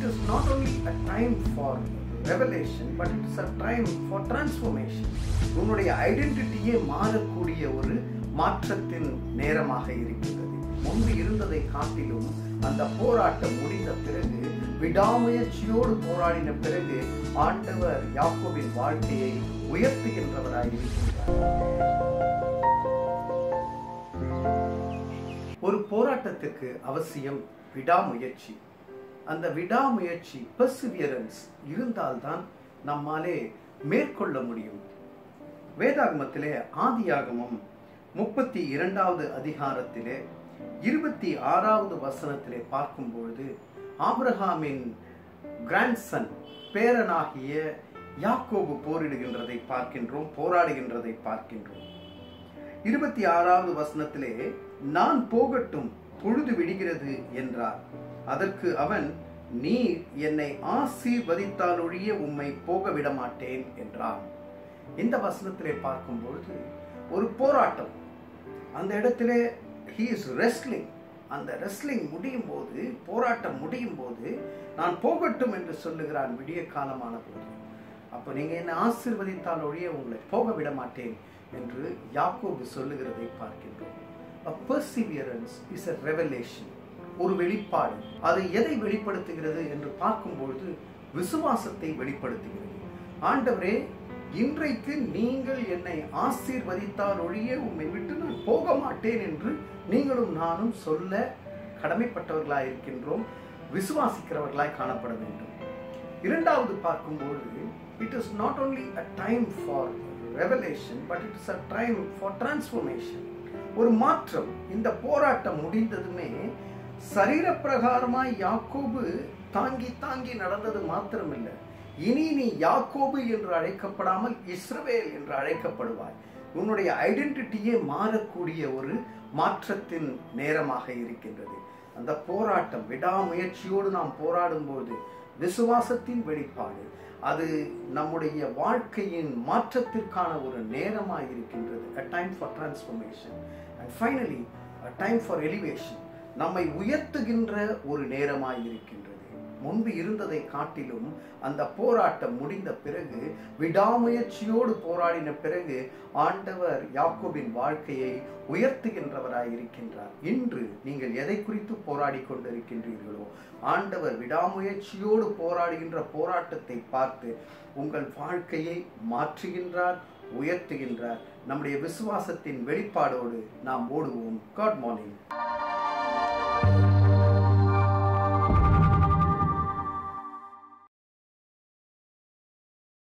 is not only a time for revelation but it is a time for transformation உன்னுடைய ஐடென்டிட்டியே மாறக்கூடிய ஒரு மாற்றத்தின் நேரமாக இருக்கிறது முன்பு இருந்ததை காட்டிலும் அந்த போராட்டம் முடிந்த பிறகு விடாமுயற்சியோடு போராடின பிறகு ஆண்டவர் யாக்கோபின் வாழ்க்கையை உயர்த்துகின்றவராய் இருக்கின்றார் ஒரு போராட்டத்துக்கு அவசியம் விடாமுயற்சி அந்த விடாமுயற்சி பெர்சிவியரன்ஸ் இருந்தால்தான் நம்மாலே மேற்கொள்ள முடியும் வேதாகமத்திலே ஆதியாகமம் முப்பத்தி இரண்டாவது அதிகாரத்திலே இருபத்தி ஆறாவது வசனத்திலே பார்க்கும்பொழுது ஆபிரகாமின் கிராண்ட்சன் பேரனாகிய யாக்கோபு போரிடுகின்றதை பார்க்கின்றோம் போராடுகின்றதை பார்க்கின்றோம் இருபத்தி ஆறாவது வசனத்திலே நான் போகட்டும் பொழுது விடுகிறது என்றார் அதற்கு அவன் நீர் என்னை ஆசீர்வதித்தாலொழிய உம்மை போக விட மாட்டேன் என்றான் இந்த வசனத்திலே பார்க்கும் பொழுது ஒரு போராட்டம் அந்த இடத்திலே ஹீ இஸ் ரெஸ்லிங் அந்த ரெஸ்லிங் முடியும் போது போராட்டம் முடியும் போது நான் போகட்டும் என்று சொல்லுகிறான் விடிய காலமான போது அப்போ நீங்க என்ன ஆசீர்வதித்தால் ஒழிய உங்களை போக விட மாட்டேன் என்று யாக்கோபு சொல்லுகிறதை பார்க்கின்றோம் A perseverance is a revelation ஒரு வெளிப்பாடு அது எதை வெளிப்படுத்துகிறது என்று பார்க்கும்பொழுது விசுவாசத்தை வெளிப்படுத்துகிறது ஆண்டவரே இன்றைக்கு நீங்கள் என்னை ஆசீர்வதித்தால் ஒழிய உம்மை விட்டு நான் போக மாட்டேன் என்று நீங்களும் நானும் சொல்ல கடமைப்பட்டவர்களாய் இருக்கின்றோம் விசுவாசிக்கிறவர்களாய் காணப்பட வேண்டும் இரண்டாவது பார்க்கும்பொழுது it is not only a time for revelation but it is a time for transformation ஒரு மாற்றம் இந்த போராட்டம் முடிந்ததுமே சரீர பிரகாரமாய் யாக்கோபு தாங்கி தாங்கி நடந்தது மாத்திரமில்லை இனி நீ யாக்கோபு என்று அழைக்கப்படாமல் இஸ்ரவேல் என்று அழைக்கப்படுவாய் உன்னுடைய ஐடென்டிட்டியே மாறக்கூடிய ஒரு மாற்றத்தின் நேரமாக இருக்கின்றது அந்த போராட்டம் விடாமுயற்சியோடு நாம் போராடும்போது விசுவாசத்தின் வெளிப்பாடு அது நம்முடைய வாழ்க்கையின் மாற்றத்திற்கான ஒரு நேரமாக இருக்கின்றது a time for transformation and finally a time for elevation நம்மை உயர்த்துகின்ற ஒரு நேரமாய் இருக்கின்றது முன்பு இருந்ததை காட்டிலும் அந்த போராட்டம் முடிந்த பிறகு விடாமுயற்சியோடு போராடின பிறகு ஆண்டவர் யாக்கோபின் வாழ்க்கையை உயர்த்துகின்றவராய் இருக்கின்றார் இன்று நீங்கள் எதை குறித்து போராடி கொண்டிருக்கின்றீர்களோ ஆண்டவர் விடாமுயற்சியோடு போராடுகின்ற போராட்டத்தை பார்த்து உங்கள் வாழ்க்கையை மாற்றுகின்றார் உயர்த்துகின்றார் நம்முடைய விசுவாசத்தின் வெளிப்பாடோடு நாம் ஓடுவோம் காட் மார்னிங்